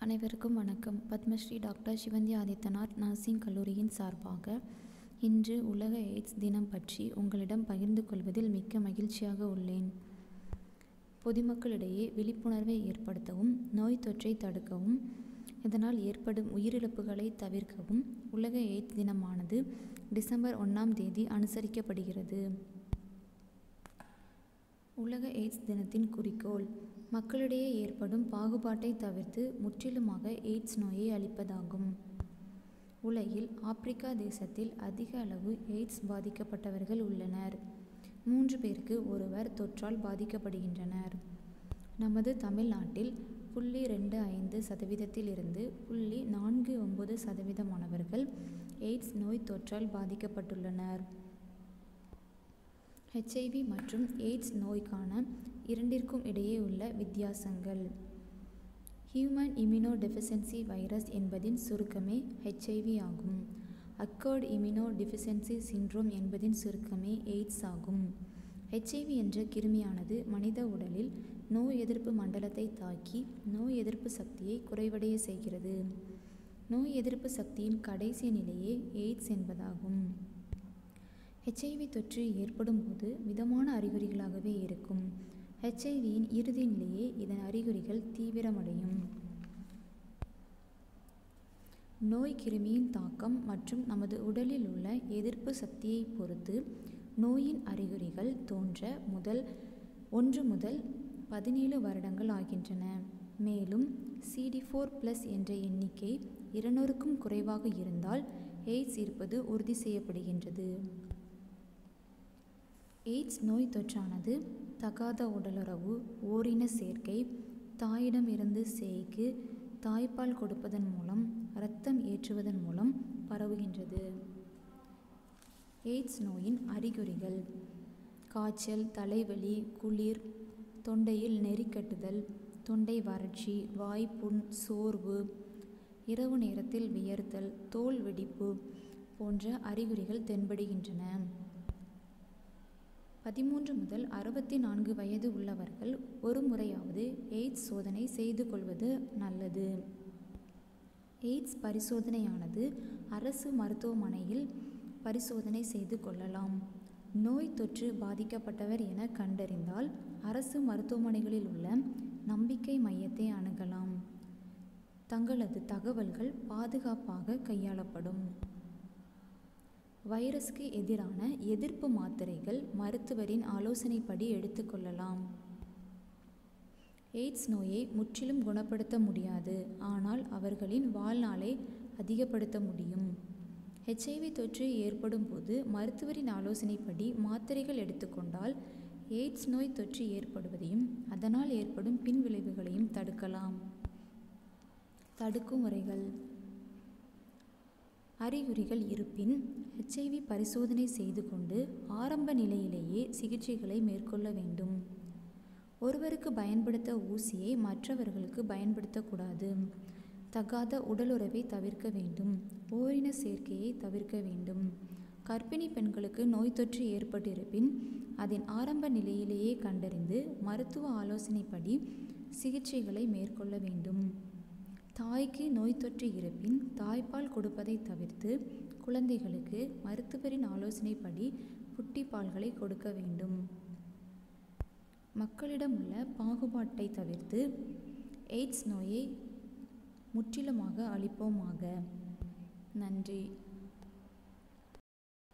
அனைவருக்கும் வணக்கம் Padmashri doctor Sivanthi Adithanar nursing கல்லூரியின் சார்பாக இன்று உலக எய்ட்ஸ் தினம் பற்றி உங்களிடம் பகிர்ந்து கொள்வதில் மிக்க மகிழ்ச்சியாக உள்ளேன் பொதுமக்களிடையே விழிப்புணர்வை ஏற்படுத்தவும் நோய் தொற்றை தடுக்கவும் இதனால் ஏற்படும் உயிரிழப்புகளை தவிர்க்கவும் உலக எய்ட்ஸ் தினமானது டிசம்பர் ஒன்றாம் தேதி அனுசரிக்கப்படுகிறது உலக எய்ட்ஸ் தினத்தின் குறிக்கோள் மக்களிடையே ஏற்படும் பாகுபாட்டை தவிர்த்து முற்றிலுமாக எய்ட்ஸ் நோயை அழிப்பதாகும் உலகில் ஆப்பிரிக்கா தேசத்தில் அதிக அளவு எய்ட்ஸ் பாதிக்கப்பட்டவர்கள் உள்ளனர் மூன்று பேருக்கு ஒருவர் தொற்றால் பாதிக்கப்படுகின்றனர் நமது தமிழ்நாட்டில் புள்ளி ரெண்டு ஐந்து சதவீதத்திலிருந்து புள்ளி நான்கு ஒன்பது சதவீதமானவர்கள் எய்ட்ஸ் நோய் தொற்றால் பாதிக்கப்பட்டுள்ளனர் ஹெச்ஐவி மற்றும் எய்ட்ஸ் நோய்க்கான இரண்டிற்கும் இடையே உள்ள வித்தியாசங்கள் ஹியூமன் இம்யூனோ டெஃபிஷியன்சி வைரஸ் என்பதின் சுருக்கமே ஹெச்ஐவி ஆகும் அக்கர்ட் இம்யூனோ டெஃபிஷியன்சி சின்ட்ரோம் என்பதின் சுருக்கமே எய்ட்ஸ் ஆகும் ஹெச்ஐவி என்ற கிருமியானது மனித உடலில் நோய் எதிர்ப்பு மண்டலத்தை தாக்கி நோய் எதிர்ப்பு சக்தியை குறைவடைய செய்கிறது நோய் எதிர்ப்பு சக்தியின் கடைசி நிலையே எய்ட்ஸ் என்பதாகும் ஹெச்ஐவி தொற்று ஏற்படும் போது மிதமான அறிகுறிகளாகவே இருக்கும் ஹெச்ஐவியின் இறுதி நிலையே இதன் அறிகுறிகள் தீவிரமடையும் நோய் கிருமியின் தாக்கம் மற்றும் நமது உடலில் உள்ள எதிர்ப்பு சக்தியை பொறுத்து நோயின் அறிகுறிகள் தோன்ற முதல் ஒன்று முதல் பதினேழு வருடங்கள் ஆகின்றன மேலும் சிடி ஃபோர் ப்ளஸ் என்ற எண்ணிக்கை இருநூறுக்கும் குறைவாக இருந்தால் எய்ட்ஸ் இருப்பது உறுதி செய்யப்படுகின்றது எய்ட்ஸ் நோய் தொற்றானது தகாத உடலுறவு ஓரின சேர்க்கை தாயிடமிருந்து சேய்க்கு தாய்ப்பால் கொடுப்பதன் மூலம் இரத்தம் ஏற்றுவதன் மூலம் பரவுகின்றது எய்ட்ஸ் நோயின் அறிகுறிகள் காய்ச்சல் தலைவலி குளிர் தொண்டையில் நெறிக்கட்டுதல் தொண்டை வறட்சி வாய்ப்புண் சோர்வு இரவு நேரத்தில் வியர்த்தல் தோல் வெடிப்பு போன்ற அறிகுறிகள் தென்படுகின்றன பதிமூன்று முதல் அறுபத்தி நான்கு வயது உள்ளவர்கள் ஒரு முறையாவது எய்ட்ஸ் சோதனை செய்து கொள்வது நல்லது எய்ட்ஸ் பரிசோதனையானது அரசு மருத்துவமனையில் பரிசோதனை செய்து கொள்ளலாம் நோய் தொற்று பாதிக்கப்பட்டவர் என கண்டறிந்தால் அரசு மருத்துவமனைகளில் உள்ள நம்பிக்கை மையத்தை அணுகலாம் தங்களது தகவல்கள் பாதுகாப்பாக கையாளப்படும் வைரஸ்க்கு எதிரான எதிர்ப்பு மாத்திரைகள் மருத்துவரின் ஆலோசனைப்படி எடுத்துக்கொள்ளலாம் எய்ட்ஸ் நோயை முற்றிலும் குணப்படுத்த முடியாது ஆனால் அவர்களின் வாழ்நாளை அதிகப்படுத்த முடியும் ஹெச்ஐவி தொற்று ஏற்படும் போது மருத்துவரின் ஆலோசனைப்படி மாத்திரைகள் எடுத்துக்கொண்டால் எய்ட்ஸ் நோய் தொற்று ஏற்படுவதையும் அதனால் ஏற்படும் பின்விளைவுகளையும் தடுக்கலாம் தடுக்கும் முறைகள் அறிகுறிகள் இருப்பின் ஹெச்ஐவி பரிசோதனை செய்து கொண்டு ஆரம்ப நிலையிலேயே சிகிச்சைகளை மேற்கொள்ள வேண்டும் ஒருவருக்கு பயன்படுத்த ஊசியை மற்றவர்களுக்கு பயன்படுத்தக்கூடாது தகாத உடலுறவை தவிர்க்க வேண்டும் ஓரின சேர்க்கையை தவிர்க்க வேண்டும் கர்ப்பிணி பெண்களுக்கு நோய் தொற்று ஏற்பட்டிருப்பின் அதன் ஆரம்ப நிலையிலேயே கண்டறிந்து மருத்துவ ஆலோசனைப்படி சிகிச்சைகளை மேற்கொள்ள வேண்டும் தாய்க்கு நோய் தொற்று இருப்பின் தாய்ப்பால் கொடுப்பதை தவிர்த்து குழந்தைகளுக்கு மருத்துவரின் ஆலோசனைப்படி புட்டி பால்களை கொடுக்க வேண்டும் மக்களிடம் உள்ள பாகுபாட்டை தவிர்த்து எய்ட்ஸ் நோயை முற்றிலுமாக அழிப்போமாக நன்றி